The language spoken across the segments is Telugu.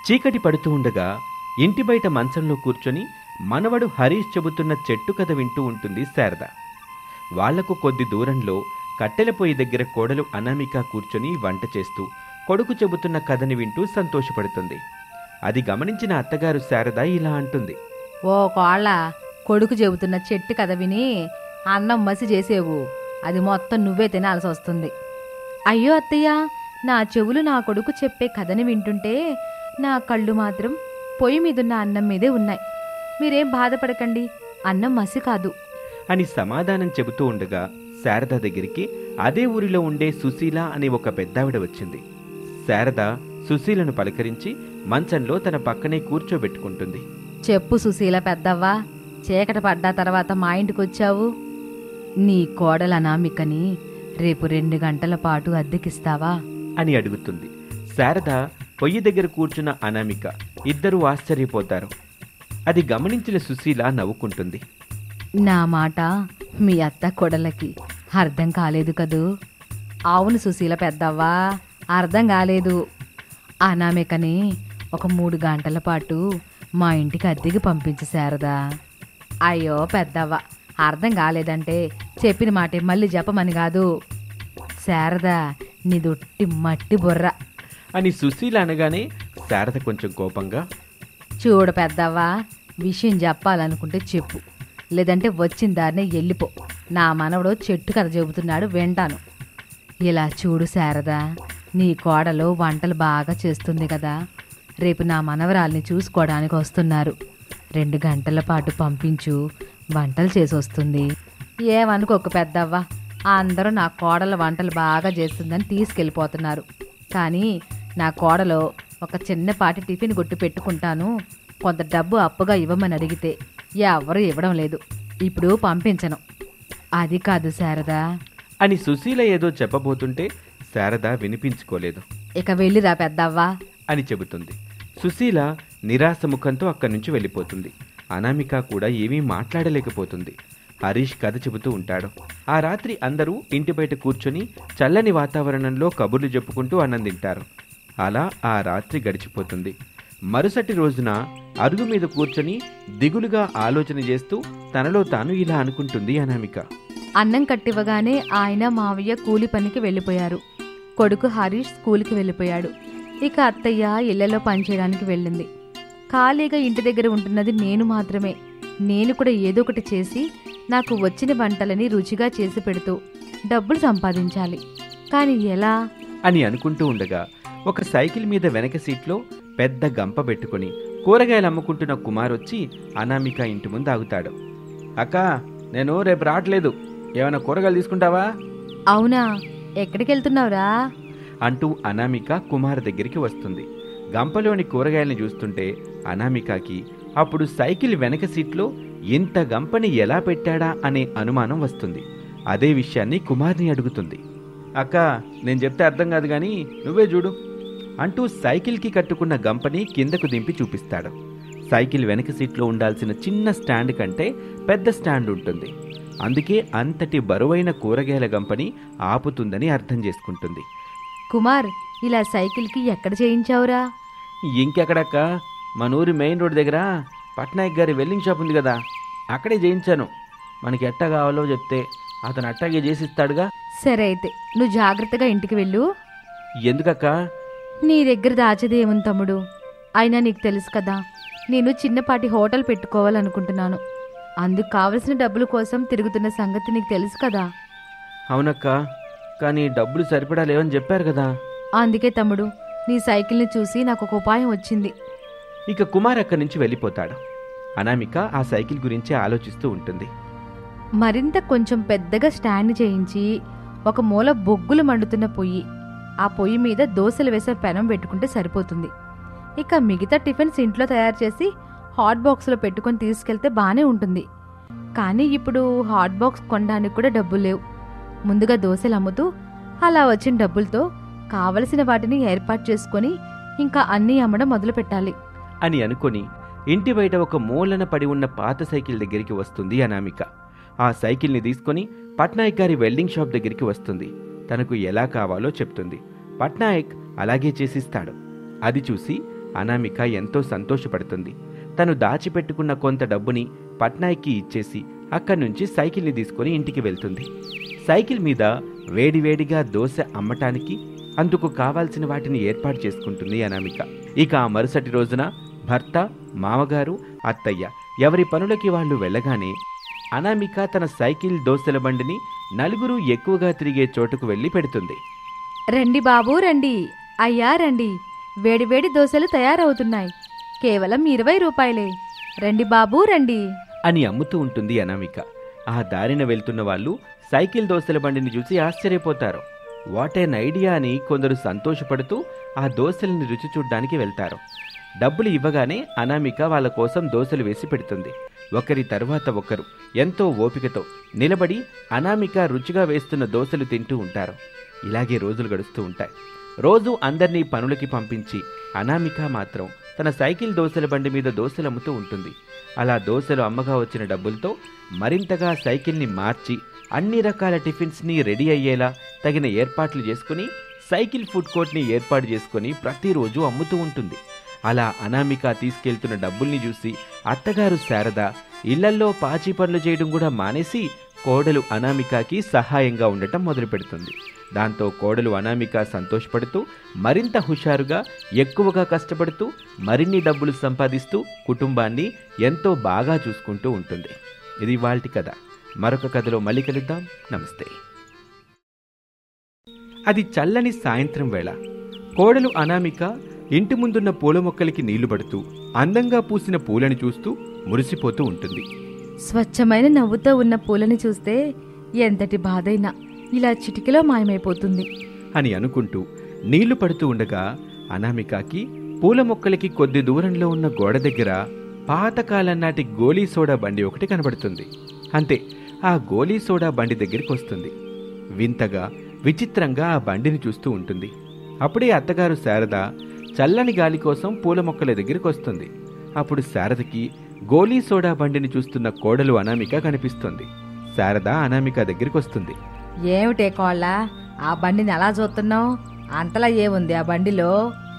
చీకటి పడుతూ ఉండగా ఇంటి బయట మంచంలో కూర్చొని మనవడు హరీష్ చెబుతున్న చెట్టు కథ వింటూ ఉంటుంది శారద వాళ్లకు కొద్ది దూరంలో కట్టెల పొయ్యి దగ్గర కోడలు అనామిక కూర్చొని వంట చేస్తూ కొడుకు చెబుతున్న కథని వింటూ సంతోషపడుతుంది అది గమనించిన అత్తగారు శారద ఇలా అంటుంది ఓ కోళ్ళ కొడుకు చెబుతున్న చెట్టు కథ విని అన్నం మసి చేసేవు అది మొత్తం నువ్వే తినాల్సి వస్తుంది అయ్యో అత్తయ్య నా చెవులు నా కొడుకు చెప్పే కథని వింటుంటే నా కళ్ళు మాత్రం పొయ్యి మీదున్న అన్నం మీదే ఉన్నాయి మీరేం బాధపడకండి అన్నం మసి కాదు అని సమాధానం చెబుతూ ఉండగా శారద దగ్గరికి అదే ఊరిలో ఉండే సుశీల అనే ఒక పెద్దావిడ వచ్చింది శారద సుశీలను పలకరించి మంచంలో తన పక్కనే కూర్చోబెట్టుకుంటుంది చెప్పు సుశీల పెద్దవ్వా చీకటి పడ్డా తర్వాత మా ఇంటికి వచ్చావు నీ కోడల అనామికని రేపు రెండు గంటల పాటు అద్దెకిస్తావా అని అడుగుతుంది శారద పొయ్యి దగ్గర కూర్చున్న అనామిక ఇద్దరూ ఆశ్చర్యపోతారు అది గమనించిన సుశీల నవ్వుకుంటుంది నా మాట మీ అత్త కొడలకి అర్థం కాలేదు కదూ అవును సుశీల పెద్దవ్వా అర్థం కాలేదు అనామికని ఒక మూడు గంటల పాటు మా ఇంటికి అద్దెకి పంపించు శారదా అయ్యో పెద్దవ్వ అర్థం కాలేదంటే చెప్పిన మాట మళ్ళీ చెప్పమని కాదు శారదా నీదొట్టి మట్టి బుర్ర అని సుశీల అనగానే శారద కొంచెం కోపంగా చూడు పెద్దవ్వా విషయం చెప్పాలనుకుంటే చెప్పు లేదంటే వచ్చిన దారినే వెళ్ళిపో నా మనవడు చెట్టు కథ చెబుతున్నాడు వింటాను ఇలా చూడు శారదా నీ కోడలు వంటలు బాగా చేస్తుంది కదా రేపు నా మనవరాల్ని చూసుకోవడానికి వస్తున్నారు రెండు గంటల పాటు పంపించు వంటలు చేసి వస్తుంది ఏమనుకోక పెద్దవ్వ అందరూ నా కోడల వంటలు బాగా చేస్తుందని తీసుకెళ్ళిపోతున్నారు కానీ నా కోడలో ఒక చిన్నపాటి టిఫిన్ కొట్టు పెట్టుకుంటాను కొంత డబ్బు అప్పుగా ఇవ్వమని అడిగితే ఎవరు ఇవ్వడం లేదు ఇప్పుడు పంపించను అది కాదు శారదా అని సుశీల ఏదో చెప్పబోతుంటే శారద వినిపించుకోలేదు ఇక వెళ్ళిరా పెద్దవ్వా అని చెబుతుంది సుశీల నిరాశ ముఖంతో అక్కడి నుంచి వెళ్ళిపోతుంది అనామిక కూడా ఏమీ మాట్లాడలేకపోతుంది హరీష్ కథ చెబుతూ ఉంటాడు ఆ రాత్రి అందరూ ఇంటి బయట కూర్చొని చల్లని వాతావరణంలో కబుర్లు చెప్పుకుంటూ అన్నం తింటారు అలా ఆ రాత్రి గడిచిపోతుంది మరుసటి రోజున అరుగు మీద కూర్చొని దిగులుగా ఆలోచన చేస్తూ తనలో తాను ఇలా అనుకుంటుంది అనామిక అన్నం కట్టివ్వగానే ఆయన మావయ్య కూలి పనికి వెళ్ళిపోయారు కొడుకు హరీష్ స్కూల్కి వెళ్ళిపోయాడు ఇక అత్తయ్య ఇళ్లలో పనిచేయడానికి వెళ్ళింది ఖాళీగా ఇంటి దగ్గర ఉంటున్నది నేను మాత్రమే నేను కూడా ఏదో ఒకటి చేసి నాకు వచ్చిన వంటలని రుచిగా చేసి పెడుతూ డబ్బులు సంపాదించాలి కానీ ఎలా అని అనుకుంటూ ఉండగా ఒక సైకిల్ మీద వెనక సీట్లో పెద్ద గంప పెట్టుకుని కూరగాయలు అమ్ముకుంటున్న కుమార్ వచ్చి అనామిక ఇంటి ముందు ఆగుతాడు అక్క నేను రేపు రావట్లేదు ఏమైనా కూరగాయలు తీసుకుంటావా అవునా ఎక్కడికి వెళ్తున్నావురా అంటూ అనామిక కుమార్ దగ్గరికి వస్తుంది గంపలోని కూరగాయల్ని చూస్తుంటే అనామికకి అప్పుడు సైకిల్ వెనక సీట్లో ఇంత గంపని ఎలా పెట్టాడా అనే అనుమానం వస్తుంది అదే విషయాన్ని కుమార్ని అడుగుతుంది అక్క నేను చెప్తే అర్థం కాదు కానీ నువ్వే చూడు అంటూ సైకిల్కి కట్టుకున్న గంపని కిందకు దింపి చూపిస్తాడు సైకిల్ వెనక సీట్లో ఉండాల్సిన చిన్న స్టాండ్ కంటే పెద్ద స్టాండ్ ఉంటుంది అందుకే అంతటి బరువైన కూరగాయల గంపని ఆపుతుందని అర్థం చేసుకుంటుంది కుమార్ ఇలా సైకిల్కి ఎక్కడ చేయించావురా ఇంకెక్కడక్క మన ఊరి మెయిన్ రోడ్ దగ్గర పట్నాయక్ గారి వెల్డింగ్ షాప్ ఉంది కదా అక్కడే చేయించాను మనకి ఎట్టా కావాలో చెప్తే అతను అట్టాగే చేసిస్తాడుగా సరే అయితే నువ్వు జాగ్రత్తగా ఇంటికి వెళ్ళు ఎందుకక్క నీ దగ్గర దాచేదేముంది తమ్ముడు అయినా నీకు తెలుసు కదా నేను చిన్నపాటి హోటల్ పెట్టుకోవాలనుకుంటున్నాను అందుకు కావలసిన డబ్బుల కోసం తిరుగుతున్న సంగతి నీకు తెలుసు కదా అవునక్క కానీ డబ్బులు సరిపడా లేవని చెప్పారు కదా అందుకే తమ్ముడు నీ సైకిల్ని చూసి నాకు ఒక ఉపాయం వచ్చింది ఇక కుమార్ అక్కడి నుంచి వెళ్ళిపోతాడు అనామిక ఆ సైకిల్ గురించి ఆలోచిస్తూ ఉంటుంది మరింత కొంచెం పెద్దగా స్టాండ్ చేయించి ఒక మూల బొగ్గులు మండుతున్న పొయ్యి ఆ పొయ్యి మీద దోశలు వేసే పెనం పెట్టుకుంటే సరిపోతుంది ఇక మిగతా టిఫిన్స్ ఇంట్లో తయారు చేసి హాట్ బాక్స్లో పెట్టుకొని తీసుకెళ్తే బాగానే ఉంటుంది కానీ ఇప్పుడు హాట్ బాక్స్ కొనడానికి కూడా డబ్బులు లేవు ముందుగా దోశలు అమ్ముతూ అలా వచ్చిన డబ్బులతో కావలసిన వాటిని ఏర్పాటు చేసుకొని ఇంకా అన్నీ అమ్మడం మొదలు పెట్టాలి అని అనుకొని ఇంటి బయట ఒక మూలన పడి ఉన్న పాత సైకిల్ దగ్గరికి వస్తుంది అనామిక ఆ సైకిల్ని తీసుకొని పట్నాయక్ గారి వెల్డింగ్ షాప్ దగ్గరికి వస్తుంది తనకు ఎలా కావాలో చెప్తుంది పట్నాయక్ అలాగే చేసిస్తాడు అది చూసి అనామిక ఎంతో సంతోషపడుతుంది తను దాచిపెట్టుకున్న కొంత డబ్బుని పట్నాయికి ఇచ్చేసి అక్కడి నుంచి సైకిల్ని తీసుకొని ఇంటికి వెళ్తుంది సైకిల్ మీద వేడివేడిగా దోశ అమ్మటానికి అందుకు కావాల్సిన వాటిని ఏర్పాటు చేసుకుంటుంది అనామిక ఇక ఆ మరుసటి రోజున భర్త మామగారు అత్తయ్య ఎవరి పనులకి వాళ్ళు వెళ్ళగానే అనామిక తన సైకిల్ దోశల బండిని నలుగురు ఎక్కువగా తిరిగే చోటుకు వెళ్ళి పెడుతుంది రండి బాబు రండి అయ్యా రండి వేడివేడి దోశలు తయారవుతున్నాయి కేవలం ఇరవై రూపాయలే రండి బాబు రండి అని అమ్ముతూ ఉంటుంది అనామిక ఆ దారిన వెళ్తున్న వాళ్ళు సైకిల్ దోశల బండిని చూసి ఆశ్చర్యపోతారు వాట్ ఎన్ ఐడియా అని కొందరు సంతోషపడుతూ ఆ దోశల్ని రుచి చూడ్డానికి వెళ్తారు డబ్బులు ఇవ్వగానే అనామిక వాళ్ళ కోసం దోశలు వేసి పెడుతుంది ఒకరి తర్వాత ఒకరు ఎంతో ఓపికతో నిలబడి అనామిక రుచిగా వేస్తున్న దోశలు తింటూ ఉంటారు ఇలాగే రోజులు గడుస్తూ ఉంటాయి రోజు అందరినీ పనులకి పంపించి అనామిక మాత్రం తన సైకిల్ దోశల బండి మీద దోశలు అమ్ముతూ ఉంటుంది అలా దోశలు అమ్మగా వచ్చిన డబ్బులతో మరింతగా సైకిల్ని మార్చి అన్ని రకాల టిఫిన్స్ని రెడీ అయ్యేలా తగిన ఏర్పాట్లు చేసుకుని సైకిల్ ఫుడ్ కోర్ట్ని ఏర్పాటు చేసుకుని ప్రతిరోజు అమ్ముతూ ఉంటుంది అలా అనామిక తీసుకెళ్తున్న డబ్బుల్ని చూసి అత్తగారు శారద ఇళ్లల్లో పాచి పనులు చేయడం కూడా మానేసి కోడలు అనామికకి సహాయంగా ఉండటం మొదలుపెడుతుంది దాంతో కోడలు అనామిక సంతోషపడుతూ మరింత హుషారుగా ఎక్కువగా కష్టపడుతూ మరిన్ని డబ్బులు సంపాదిస్తూ కుటుంబాన్ని ఎంతో బాగా చూసుకుంటూ ఉంటుంది ఇది వాళ్ళ కథ మరొక కథలో మళ్ళీ కలుద్దాం నమస్తే అది చల్లని సాయంత్రం వేళ కోడలు అనామిక ఇంటి ముందున్న పూల మొక్కలకి నీళ్లు పడుతూ అందంగా పూసిన పూలని చూస్తూ మురిసిపోతూ ఉంటుంది స్వచ్ఛమైన నవ్వుతో ఉన్న పూలని చూస్తే ఎంతటి బాధైనా ఇలా చిటికెలో మాయమైపోతుంది అని అనుకుంటూ నీళ్లు పడుతూ ఉండగా అనామికకి పూల మొక్కలకి కొద్ది దూరంలో ఉన్న గోడ దగ్గర పాతకాలం నాటి గోలీ సోడా బండి ఒకటి కనబడుతుంది అంతే ఆ గోలీ సోడా బండి దగ్గరికి వస్తుంది వింతగా విచిత్రంగా ఆ బండిని చూస్తూ ఉంటుంది అప్పుడే అత్తగారు శారద చల్లని గాలి కోసం పూల మొక్కల దగ్గరికి వస్తుంది అప్పుడు శారదకి గోలీ సోడా బండిని చూస్తున్న కోడలు అనామిక కనిపిస్తుంది శారద అనామిక దగ్గరికి వస్తుంది ఏమిటే కోళ్ళ ఆ బండిని ఎలా చూస్తున్నావు అంతలా ఏముంది ఆ బండిలో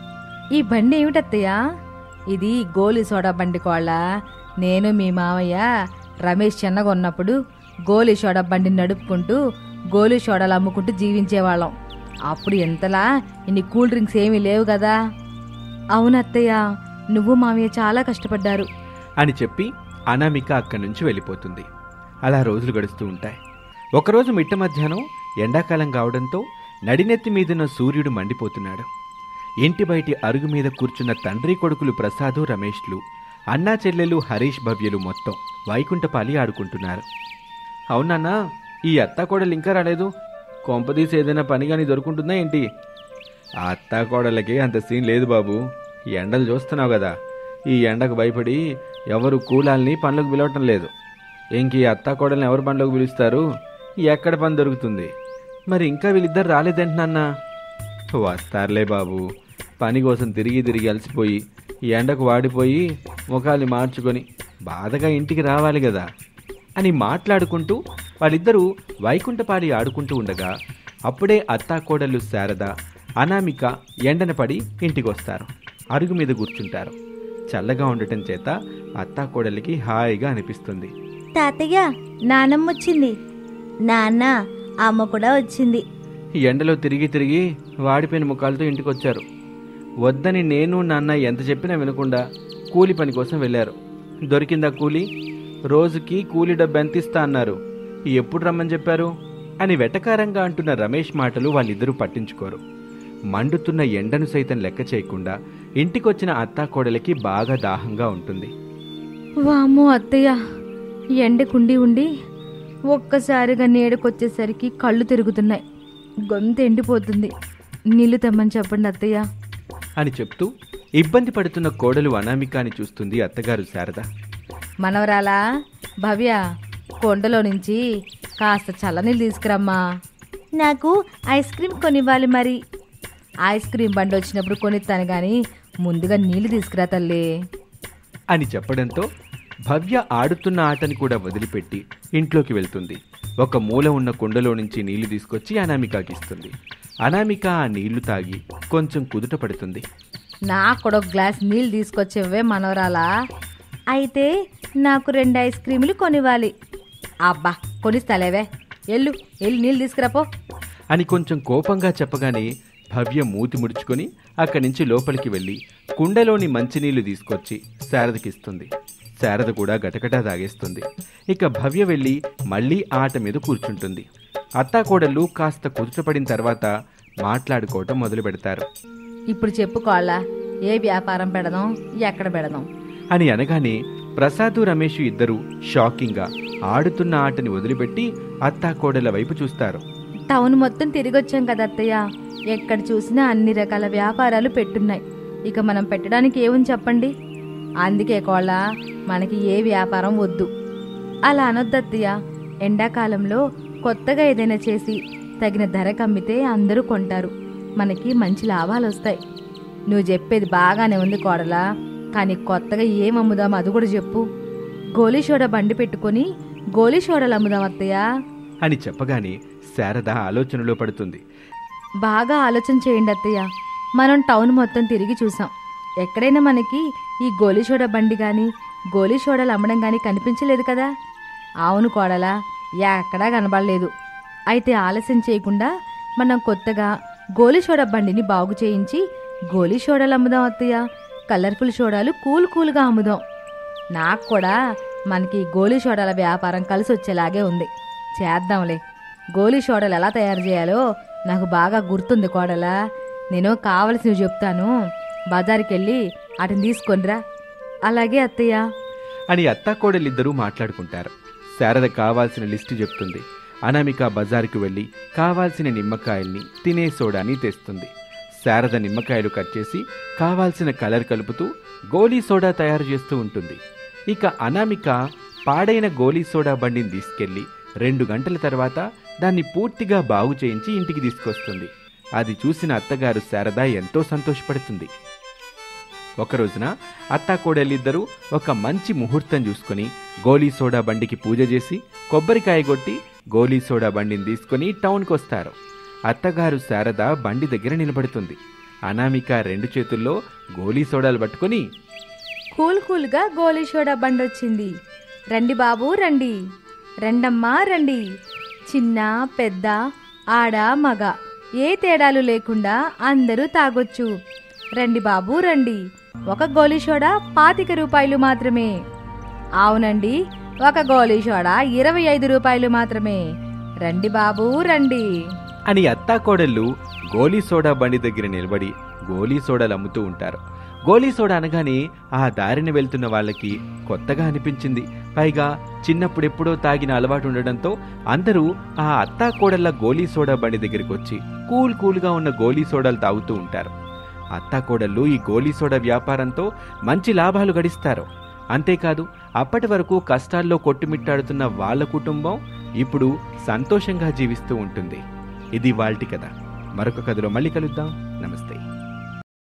ఈ బండి ఏమిటత్తయ్యా ఇది గోలి సోడా బండి కోళ్ళ నేను మీ మామయ్య రమేష్ చిన్నగా ఉన్నప్పుడు గోలి సోడా బండిని నడుపుకుంటూ గోలి సోడాలు అమ్ముకుంటూ జీవించేవాళ్ళం అప్పుడు ఎంతలా ఇన్ని కూల్ డ్రింక్స్ ఏమీ లేవు కదా అవునత్తయ్య నువ్వు మామయ్య చాలా కష్టపడ్డారు అని చెప్పి అనామిక అక్కడి నుంచి వెళ్ళిపోతుంది అలా రోజులు గడుస్తూ ఉంటాయి ఒకరోజు మిట్ట మధ్యాహ్నం ఎండాకాలం కావడంతో నడినెత్తి మీదున్న సూర్యుడు మండిపోతున్నాడు ఇంటి బయటి అరుగు మీద కూర్చున్న తండ్రి కొడుకులు ప్రసాదు రమేష్లు అన్నా చెల్లెలు హరీష్ భవ్యలు మొత్తం వైకుంఠపాలి ఆడుకుంటున్నారు అవునన్నా ఈ అత్తాకోడలు ఇంకా రాలేదు కొంపదీసి ఏదైనా పని కానీ దొరుకుంటుందా ఏంటి ఆ అత్తాకోడలకి అంత సీన్ లేదు బాబు ఈ ఎండలు చూస్తున్నావు కదా ఈ ఎండకు భయపడి ఎవరు కూలాల్ని పనులకు పిలవటం లేదు ఇంక ఈ అత్తాకోడల్ని ఎవరు పనులకు పిలుస్తారు ఎక్కడ పని దొరుకుతుంది మరి ఇంకా వీళ్ళిద్దరు రాలేదంటున్నా వస్తారులే బాబు పని కోసం తిరిగి తిరిగి అలసిపోయి ఈ ఎండకు వాడిపోయి ముఖాలు మార్చుకొని బాధగా ఇంటికి రావాలి కదా అని మాట్లాడుకుంటూ వాళ్ళిద్దరూ వైకుంఠపాడి ఆడుకుంటూ ఉండగా అప్పుడే అత్తాకోడళ్ళు శారద అనామిక ఎండన పడి ఇంటికి వస్తారు అరుగు మీద కూర్చుంటారు చల్లగా ఉండటం చేత అత్తాకోడలికి హాయిగా అనిపిస్తుంది తాతయ్య నానమ్మ వచ్చింది నాన్న అమ్మ కూడా వచ్చింది ఈ ఎండలో తిరిగి తిరిగి వాడిపోయిన ముఖాలతో ఇంటికి వచ్చారు వద్దని నేను నాన్న ఎంత చెప్పినా వినకుండా కూలి పని కోసం వెళ్ళారు దొరికిందా కూలి రోజుకి కూలి డబ్బు ఎంత ఇస్తా అన్నారు ఎప్పుడు రమ్మని చెప్పారు అని వెటకారంగా అంటున్న రమేష్ మాటలు వాళ్ళిద్దరూ పట్టించుకోరు మండుతున్న ఎండను సైతం లెక్క చేయకుండా ఇంటికొచ్చిన అత్తాకోడలికి బాగా దాహంగా ఉంటుంది వామ్మో అత్తయ్య ఎండకుండి ఉండి ఒక్కసారిగా నీడకొచ్చేసరికి కళ్ళు తిరుగుతున్నాయి గొంతు ఎండిపోతుంది నీళ్లు తెమ్మని చెప్పండి అత్తయ్య అని చెప్తూ ఇబ్బంది పడుతున్న కోడలు అనామికాని చూస్తుంది అత్తగారు శారద మనవరాలా భవ్య కొండలో నుంచి కాస్త చల్లనీళ్ళు తీసుకురమ్మా నాకు ఐస్ క్రీమ్ కొనివ్వాలి మరి ఐస్ క్రీమ్ బండి వచ్చినప్పుడు కొనిస్తాను కానీ ముందుగా నీళ్లు తీసుకురా తల్లి అని చెప్పడంతో భవ్య ఆడుతున్న ఆటని కూడా వదిలిపెట్టి ఇంట్లోకి వెళ్తుంది ఒక మూల ఉన్న కుండలో నుంచి నీళ్లు తీసుకొచ్చి అనామికాకి ఇస్తుంది అనామిక ఆ నీళ్లు తాగి కొంచెం కుదుట పడుతుంది నాకు కూడా ఒక గ్లాస్ నీళ్ళు తీసుకొచ్చేవే మనవరాలా అయితే నాకు రెండు ఐస్ క్రీములు కొనివ్వాలి అబ్బా కొనిస్తాలేవే ఎల్లు ఎల్లు నీళ్ళు తీసుకురాపో అని కొంచెం కోపంగా చెప్పగానే భవ్య మూతి ముడుచుకొని అక్కడి నుంచి లోపలికి వెళ్ళి కుండలోని మంచినీళ్లు తీసుకొచ్చి శారదకిస్తుంది శారద కూడా గటగటా తాగేస్తుంది ఇక భవ్య వెళ్ళి మళ్ళీ ఆట మీద కూర్చుంటుంది అత్తాకోడళ్ళు కాస్త కుదుటపడిన తర్వాత మాట్లాడుకోవటం మొదలు పెడతారు ఇప్పుడు చెప్పుకోవాలా ఏ వ్యాపారం పెడదాం ఎక్కడ పెడదాం అని అనగానే ప్రసాదు రమేష్ ఇద్దరు షాకింగ్గా ఆడుతున్న ఆటని వదిలిపెట్టి అత్తాకోడల వైపు చూస్తారు టౌన్ మొత్తం తిరిగొచ్చాం కదా అత్తయ్య ఎక్కడ చూసినా అన్ని రకాల వ్యాపారాలు పెట్టున్నాయి ఇక మనం పెట్టడానికి ఏముంది చెప్పండి అందుకే కోళ్ళ మనకి ఏ వ్యాపారం వద్దు అలా అనొద్దు అత్తయ్య ఎండాకాలంలో కొత్తగా ఏదైనా చేసి తగిన ధరకు అమ్మితే అందరూ కొంటారు మనకి మంచి లాభాలు వస్తాయి నువ్వు చెప్పేది బాగానే ఉంది కోడలా కానీ కొత్తగా ఏం అమ్ముదాం అది కూడా చెప్పు గోలీ సోడా బండి పెట్టుకొని గోలీ సోడాలు అమ్ముదాం అత్తయ్య అని చెప్పగానే శారద ఆలోచనలో పడుతుంది బాగా ఆలోచన చేయండి అత్తయ్య మనం టౌన్ మొత్తం తిరిగి చూసాం ఎక్కడైనా మనకి ఈ గోలీ సోడా బండి కానీ గోలీ సోడాలు అమ్మడం కానీ కనిపించలేదు కదా అవును కోడలా ఎక్కడా కనబడలేదు అయితే ఆలస్యం చేయకుండా మనం కొత్తగా గోలీ సోడా బండిని బాగు చేయించి గోలీ సోడాలు అమ్ముదాం అత్తయ్య కలర్ఫుల్ సోడాలు కూల్ కూల్గా అమ్ముదాం నాకు కూడా మనకి గోలీ సోడాల వ్యాపారం కలిసి వచ్చేలాగే ఉంది చేద్దాంలే గోలీ సోడాలు ఎలా తయారు చేయాలో నాకు బాగా గుర్తుంది కోడలా నేను కావలసినవి చెప్తాను బజార్కి వెళ్ళి వాటిని తీసుకొనిరా అలాగే అత్తయ్య అని అత్తాకోడలిద్దరూ మాట్లాడుకుంటారు శారద కావాల్సిన లిస్టు చెప్తుంది అనామిక బజారుకు వెళ్ళి కావాల్సిన నిమ్మకాయల్ని తినే సోడాని తెస్తుంది శారద నిమ్మకాయలు కట్ చేసి కావాల్సిన కలర్ కలుపుతూ గోలీ సోడా తయారు చేస్తూ ఉంటుంది ఇక అనామిక పాడైన గోలీ సోడా బండిని తీసుకెళ్లి రెండు గంటల తర్వాత దాన్ని పూర్తిగా బాగు చేయించి ఇంటికి తీసుకొస్తుంది అది చూసిన అత్తగారు శారద ఎంతో సంతోషపడుతుంది ఒక రోజున అత్తాకోడలిద్దరూ ఒక మంచి ముహూర్తం చూసుకొని గోలీ సోడా బండికి పూజ చేసి కొబ్బరికాయ కొట్టి గోలీ సోడా బండిని తీసుకొని టౌన్కి వస్తారు అత్తగారు శారద బండి దగ్గర నిలబడుతుంది అనామిక రెండు చేతుల్లో గోలీ సోడాలు పట్టుకొని కూల్ కూల్గా గోలీ సోడా బండి వచ్చింది రండి బాబు రండి రండమ్మా రండి చిన్న పెద్ద ఆడ మగ ఏ తేడాలు లేకుండా అందరూ తాగొచ్చు రండి బాబు రండి ఒక గోలీ సోడా పాతిక రూపాయలు మాత్రమే అవునండి ఒక గోలీ సోడా ఇరవై ఐదు రూపాయలు మాత్రమే రండి బాబు రండి అని అత్తాకోడళ్ళు గోలీ సోడా బండి దగ్గర నిలబడి గోలీ సోడాలు అమ్ముతూ ఉంటారు గోలీ సోడా అనగానే ఆ దారిన వెళ్తున్న వాళ్ళకి కొత్తగా అనిపించింది పైగా చిన్నప్పుడెప్పుడో తాగిన అలవాటు ఉండడంతో అందరూ ఆ అత్తాకోడళ్ళ గోలీ సోడా బండి దగ్గరికి వచ్చి కూల్ కూల్గా ఉన్న గోలీ సోడాలు తాగుతూ ఉంటారు అత్తాకోడళ్ళు ఈ గోలీ సోడా వ్యాపారంతో మంచి లాభాలు గడిస్తారు అంతేకాదు అప్పటి వరకు కష్టాల్లో కొట్టుమిట్టాడుతున్న వాళ్ళ కుటుంబం ఇప్పుడు సంతోషంగా జీవిస్తూ ఉంటుంది ఇది వాల్టి కథ మరొక కథలో మళ్ళీ కలుద్దాం నమస్తే